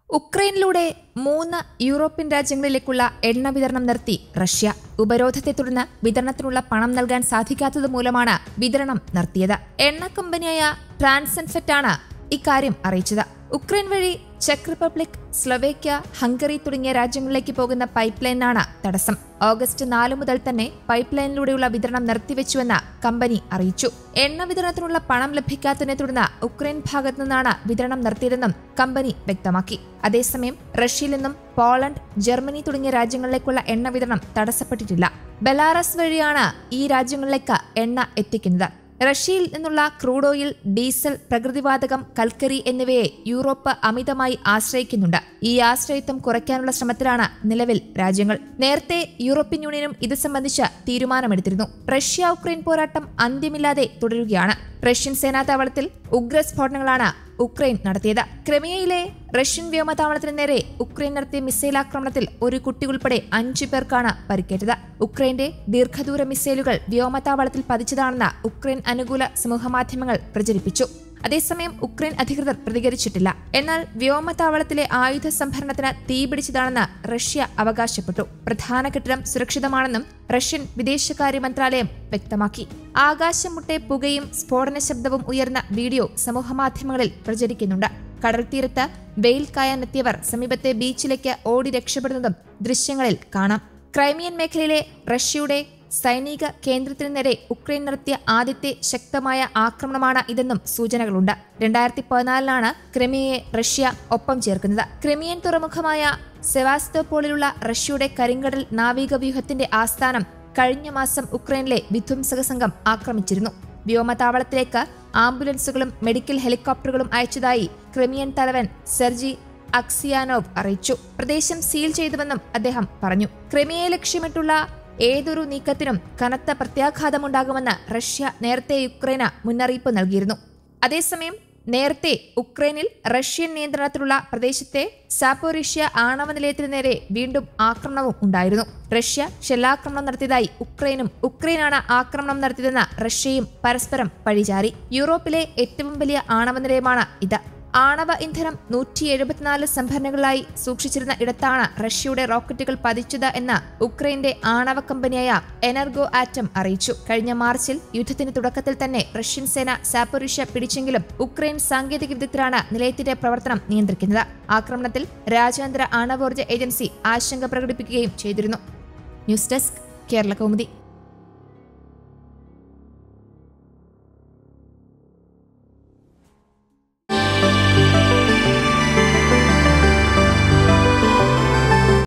ഉക്രൈനിലൂടെ മൂന്ന് യൂറോപ്യൻ രാജ്യങ്ങളിലേക്കുള്ള എണ്ണ വിതരണം നിർത്തി റഷ്യ ഉപരോധത്തെ തുടർന്ന് വിതരണത്തിനുള്ള പണം നൽകാൻ സാധിക്കാത്തത് മൂലമാണ് വിതരണം നിർത്തിയത് എണ്ണ കമ്പനിയായ ട്രാൻസെൻഫെറ്റ് ആണ് ഇക്കാര്യം അറിയിച്ചത് ഉക്രൈൻ വഴി ചെക്ക് റിപ്പബ്ലിക് സ്ലൊവേക്യ ഹംഗറി തുടങ്ങിയ രാജ്യങ്ങളിലേക്ക് പോകുന്ന പൈപ്പ് ലൈനാണ് തടസ്സം ഓഗസ്റ്റ് നാല് മുതൽ തന്നെ പൈപ്പ് ലൈനിലൂടെയുള്ള വിതരണം നിർത്തിവെച്ചുവെന്ന് കമ്പനി അറിയിച്ചു എണ്ണ വിതരണത്തിനുള്ള പണം ലഭിക്കാത്തതിനെ തുടർന്ന് ഉക്രൈൻ ഭാഗത്തു നിന്നാണ് വിതരണം നിർത്തിയതെന്നും കമ്പനി വ്യക്തമാക്കി അതേസമയം റഷ്യയിൽ നിന്നും പോളണ്ട് ജർമ്മനി തുടങ്ങിയ രാജ്യങ്ങളിലേക്കുള്ള എണ്ണ വിതരണം തടസ്സപ്പെട്ടിട്ടില്ല ബെലാറസ് വഴിയാണ് ഈ രാജ്യങ്ങളിലേക്ക് എണ്ണ എത്തിക്കുന്നത് റഷ്യയിൽ നിന്നുള്ള ക്രൂഡ് ഓയിൽ ഡീസൽ പ്രകൃതിവാതകം കൽക്കരി എന്നിവയെ യൂറോപ്പ് അമിതമായി ആശ്രയിക്കുന്നുണ്ട് ഈ ആശ്രയത്വം കുറയ്ക്കാനുള്ള ശ്രമത്തിലാണ് നിലവിൽ രാജ്യങ്ങൾ നേരത്തെ യൂറോപ്യൻ യൂണിയനും ഇത് സംബന്ധിച്ച് തീരുമാനമെടുത്തിരുന്നു റഷ്യ ഉക്രൈൻ പോരാട്ടം അന്ത്യമില്ലാതെ തുടരുകയാണ് റഷ്യൻ സേനാതാവളത്തിൽ ഉഗ്രസ്ഫോടനങ്ങളാണ് ഉക്രൈൻ നടത്തിയത് ക്രിമിയയിലെ റഷ്യൻ വ്യോമതാവളത്തിന് നേരെ ഉക്രൈൻ നടത്തിയ മിസൈൽ ആക്രമണത്തിൽ ഒരു കുട്ടി ഉൾപ്പെടെ അഞ്ചു പേർക്കാണ് പരിക്കേറ്റത് ഉക്രൈന്റെ ദീർഘദൂര മിസൈലുകൾ വ്യോമതാവളത്തിൽ പതിച്ചതാണെന്ന് ഉക്രൈൻ അനുകൂല സമൂഹമാധ്യമങ്ങൾ പ്രചരിപ്പിച്ചു അതേസമയം ഉക്രൈൻ അധികൃതർ പ്രതികരിച്ചിട്ടില്ല എന്നാൽ വ്യോമതാവളത്തിലെ ആയുധ സംഭരണത്തിന് തീപിടിച്ചതാണെന്ന് റഷ്യ അവകാശപ്പെട്ടു പ്രധാന കെട്ടിടം സുരക്ഷിതമാണെന്നും റഷ്യൻ വിദേശകാര്യ മന്ത്രാലയം വ്യക്തമാക്കി ആകാശം മുട്ടെ പുകയും സ്ഫോടന ശബ്ദവും ഉയർന്ന വീഡിയോ സമൂഹമാധ്യമങ്ങളിൽ പ്രചരിക്കുന്നുണ്ട് കടൽ തീരത്ത് വെയിൽ കായാനെത്തിയവർ സമീപത്തെ ബീച്ചിലേക്ക് ഓടി രക്ഷപ്പെടുന്നതും ദൃശ്യങ്ങളിൽ കാണാം ക്രൈമിയൻ മേഖലയിലെ റഷ്യയുടെ സൈനിക കേന്ദ്രത്തിന് നേരെ ഉക്രൈൻ നടത്തിയ ആദ്യത്തെ ശക്തമായ ആക്രമണമാണ് ഇതെന്നും സൂചനകളുണ്ട് രണ്ടായിരത്തി പതിനാലിലാണ് ക്രിമിയയെ റഷ്യ ഒപ്പം ചേർക്കുന്നത് ക്രിമിയൻ തുറമുഖമായ സെവാസ്തോപോളിലുള്ള റഷ്യയുടെ കരിങ്കടൽ നാവിക വ്യൂഹത്തിന്റെ ആസ്ഥാനം കഴിഞ്ഞ മാസം ഉക്രൈനിലെ വിധ്വംസക സംഘം ആക്രമിച്ചിരുന്നു വ്യോമതാവളത്തിലേക്ക് ആംബുലൻസുകളും മെഡിക്കൽ ഹെലികോപ്റ്ററുകളും അയച്ചതായി ക്രിമിയൻ തലവൻ സെർജി അക്സിയാനോവ് അറിയിച്ചു പ്രദേശം സീൽ ചെയ്തുവെന്നും അദ്ദേഹം പറഞ്ഞു ക്രിമിയയെ ലക്ഷ്യമിട്ടുള്ള ഏതൊരു നീക്കത്തിനും കനത്ത പ്രത്യാഘാതമുണ്ടാകുമെന്ന് റഷ്യ നേരത്തെ യുക്രൈന് മുന്നറിയിപ്പ് നൽകിയിരുന്നു അതേസമയം നേരത്തെ ഉക്രൈനിൽ റഷ്യൻ നിയന്ത്രണത്തിലുള്ള പ്രദേശത്തെ സാപ്പോറിഷ്യ ആണവ നിലയത്തിന് നേരെ വീണ്ടും ആക്രമണവും ഉണ്ടായിരുന്നു റഷ്യ ഷെല്ലാക്രമണം നടത്തിയതായി ഉക്രൈനും ഉക്രൈനാണ് ആക്രമണം നടത്തിയതെന്ന് റഷ്യയും പരസ്പരം പഴിചാരി യൂറോപ്പിലെ ഏറ്റവും വലിയ ആണവ നിലയമാണ് ഇത് ആണവ ഇന്ധനം നൂറ്റി എഴുപത്തിനാല് സംഭരണികളായി സൂക്ഷിച്ചിരുന്ന ഇടത്താണ് റഷ്യയുടെ റോക്കറ്റുകൾ പതിച്ചത് എന്ന് ഉക്രൈന്റെ ആണവ കമ്പനിയായ എനർഗോ ആറ്റം അറിയിച്ചു കഴിഞ്ഞ മാർച്ചിൽ യുദ്ധത്തിന് തുടക്കത്തിൽ തന്നെ റഷ്യൻ സേന സാപ്പറിഷ്യ പിടിച്ചെങ്കിലും ഉക്രൈൻ സാങ്കേതിക വിദഗ്ധരാണ് നിലയത്തിന്റെ പ്രവർത്തനം നിയന്ത്രിക്കുന്നത് ആക്രമണത്തിൽ രാജ്യാന്തര ആണവോർജ്ജ ഏജൻസി ആശങ്ക പ്രകടിപ്പിക്കുകയും ചെയ്തിരുന്നു ന്യൂസ് ഡെസ്ക് കേരള കൗമുദി